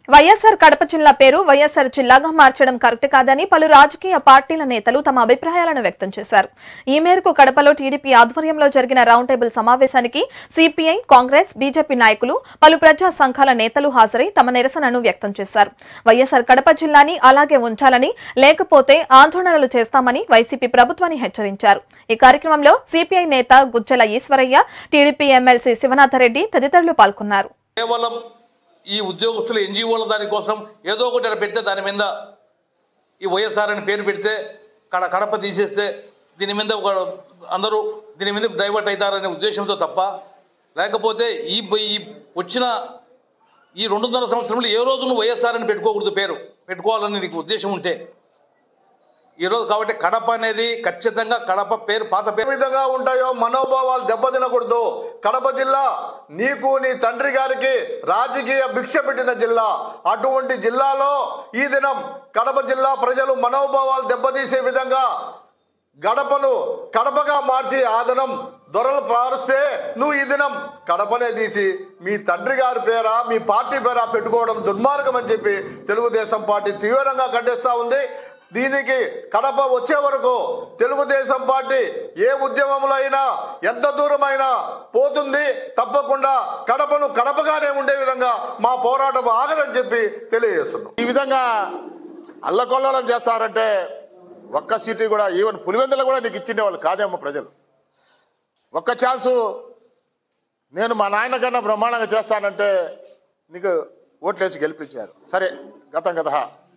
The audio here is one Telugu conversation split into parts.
వైఎస్ఆర్ కడప జిల్లా పేరు వైఎస్ఆర్ జిల్లాగా మార్చడం కరెక్ట్ కాదని పలు రాజకీయ పార్టీల నేతలు తమ అభిప్రాయాలను వ్యక్తం చేశారు ఈ మేరకు కడపలో టీడీపీ ఆధ్వర్యంలో జరిగిన రౌండ్ టేబుల్ సమావేశానికి సిపిఐ కాంగ్రెస్ బీజేపీ నాయకులు పలు ప్రజా సంఘాల నేతలు హాజరై తమ నిరసనను వ్యక్తం చేశారు వైఎస్ఆర్ కడప జిల్లాని అలాగే ఉంచాలని లేకపోతే ఆందోళనలు చేస్తామని వైసీపీ ప్రభుత్వాన్ని హెచ్చరించారు ఈ కార్యక్రమంలో సిపిఐ నేత గుజ్జల ఈశ్వరయ్య టీడీపీ ఎమ్మెల్సీ శివనాథరెడ్డి తదితరులు పాల్గొన్నారు కేవలం ఈ ఉద్యోగస్తులు ఎన్జిఓల దానికోసం ఏదో ఒకటి అలా పెడితే దాని మీద ఈ వైఎస్ఆర్ అని పేరు పెడితే కడ కడప తీసేస్తే దీని మీద ఒక అందరూ దీని మీద డైవర్ట్ అవుతారనే ఉద్దేశంతో తప్ప లేకపోతే ఈ ఈ వచ్చిన ఈ రెండున్నర సంవత్సరంలో ఏ రోజు నువ్వు వైఎస్ఆర్ అని పెట్టుకోకూడదు పేరు పెట్టుకోవాలని నీకు ఉద్దేశం ఉంటే ఈరోజు కాబట్టి కడప అనేది ఖచ్చితంగా కడప పేరు పాత ఏ పేరు విధంగా ఉంటాయో మనోభావాలు దెబ్బతినకూడదు కడప జిల్లా నీకు నీ తండ్రి గారికి రాజకీయ భిక్ష పెట్టిన జిల్లా అటువంటి జిల్లాలో ఈ దినం కడప జిల్లా ప్రజలు మనోభావాలు దెబ్బతీసే విధంగా గడపను కడపగా మార్చి ఆ దినం దొరలు పారుస్తే నువ్వు ఈ దినం కడపనే తీసి మీ తండ్రి గారి పేరా మీ పార్టీ పేరా పెట్టుకోవడం దుర్మార్గం అని చెప్పి తెలుగుదేశం పార్టీ తీవ్రంగా ఖండిస్తా ఉంది దీనికి కడప వచ్చే వరకు తెలుగుదేశం పార్టీ ఏ ఉద్యమంలో అయినా ఎంత దూరమైనా పోతుంది తప్పకుండా కడపను కడపగానే ఉండే విధంగా మా పోరాటం ఆగదని చెప్పి తెలియజేస్తున్నాం ఈ విధంగా అల్లకొల్లోలం చేస్తారంటే ఒక్క సీటు కూడా ఈవెన్ పులివెందులు కూడా నీకు ఇచ్చిండే వాళ్ళు కాదేమో ప్రజలు ఒక్క ఛాన్సు నేను మా నాయన కన్నా బ్రహ్మాండంగా చేస్తానంటే నీకు ఓట్లేసి గెలిపించారు సరే గతం గత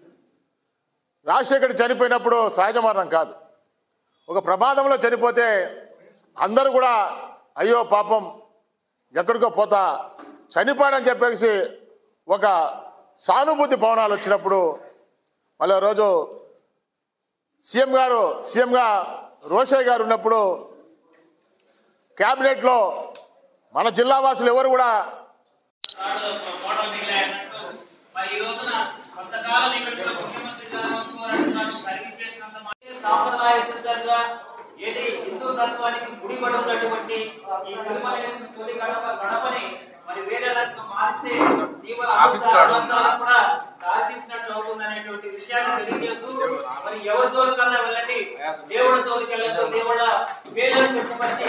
రాజశేఖర్ చనిపోయినప్పుడు సహజ మరణం కాదు ఒక ప్రమాదంలో చనిపోతే అందరూ కూడా అయ్యో పాపం ఎక్కడికో పోతా చనిపోయాడని చెప్పేసి ఒక సానుభూతి పవనాలు వచ్చినప్పుడు మళ్ళీ రోజు సీఎం గారు సీఎంగా రోషయ్య గారు ఉన్నప్పుడు క్యాబినెట్లో మన జిల్లా వాసులు ఎవరు కూడా మోడల్ మిగిలాయి అన్నట్టు మరి ఈ రోజున కొంతకాలం ఇక్కడ ఉన్న ముఖ్యమంత్రి గారు అంటున్నారు సర్వీస్ చేసినంత మాత్రమే సాంప్రదాయ సిద్ధంగా ఏది హిందూ తత్వానికి ముడిపడి ఉన్నటువంటి ఈ తిరుమల తొలి గడప గడపని మరి వేరే రకంగా మారిస్తే తీవ్ర అభ్యంతరాలకు కూడా దారి తీసినట్లు అవుతుంది అనేటువంటి విషయాన్ని తెలియజేస్తూ మరి ఎవరి జోలికన్నా వెళ్ళండి దేవుడి జోలికి వెళ్ళద్దు దేవుళ్ళ పేర్లను తెచ్చిపరిచి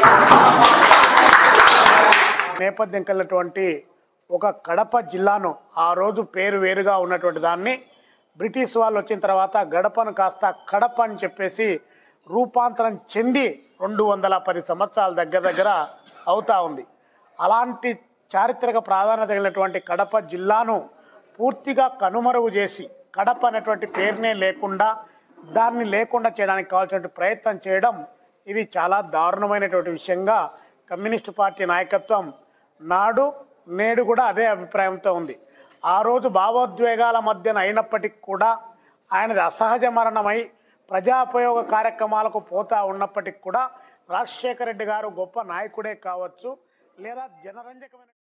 నేపథ్యం కలిగినటువంటి ఒక కడప జిల్లాను ఆ రోజు పేరు వేరుగా ఉన్నటువంటి దాన్ని బ్రిటిష్ వాళ్ళు వచ్చిన తర్వాత గడపను కాస్త కడప అని చెప్పేసి రూపాంతరం చెంది రెండు వందల పది సంవత్సరాల దగ్గర దగ్గర అవుతా ఉంది అలాంటి చారిత్రక ప్రాధాన్యత కలిగినటువంటి కడప జిల్లాను పూర్తిగా కనుమరుగు చేసి కడప అనేటువంటి పేరునే లేకుండా దాన్ని లేకుండా చేయడానికి కావాల్సినటువంటి ప్రయత్నం చేయడం ఇది చాలా దారుణమైనటువంటి విషయంగా కమ్యూనిస్టు పార్టీ నాయకత్వం నాడు నేడు కూడా అదే అభిప్రాయంతో ఉంది ఆ రోజు భావోద్వేగాల మధ్యన అయినప్పటికీ కూడా ఆయనది అసహజ మరణమై ప్రజాపయోగ కార్యక్రమాలకు పోతా ఉన్నప్పటికీ కూడా రాజశేఖర రెడ్డి గారు గొప్ప నాయకుడే కావచ్చు లేదా జనరంజకమైన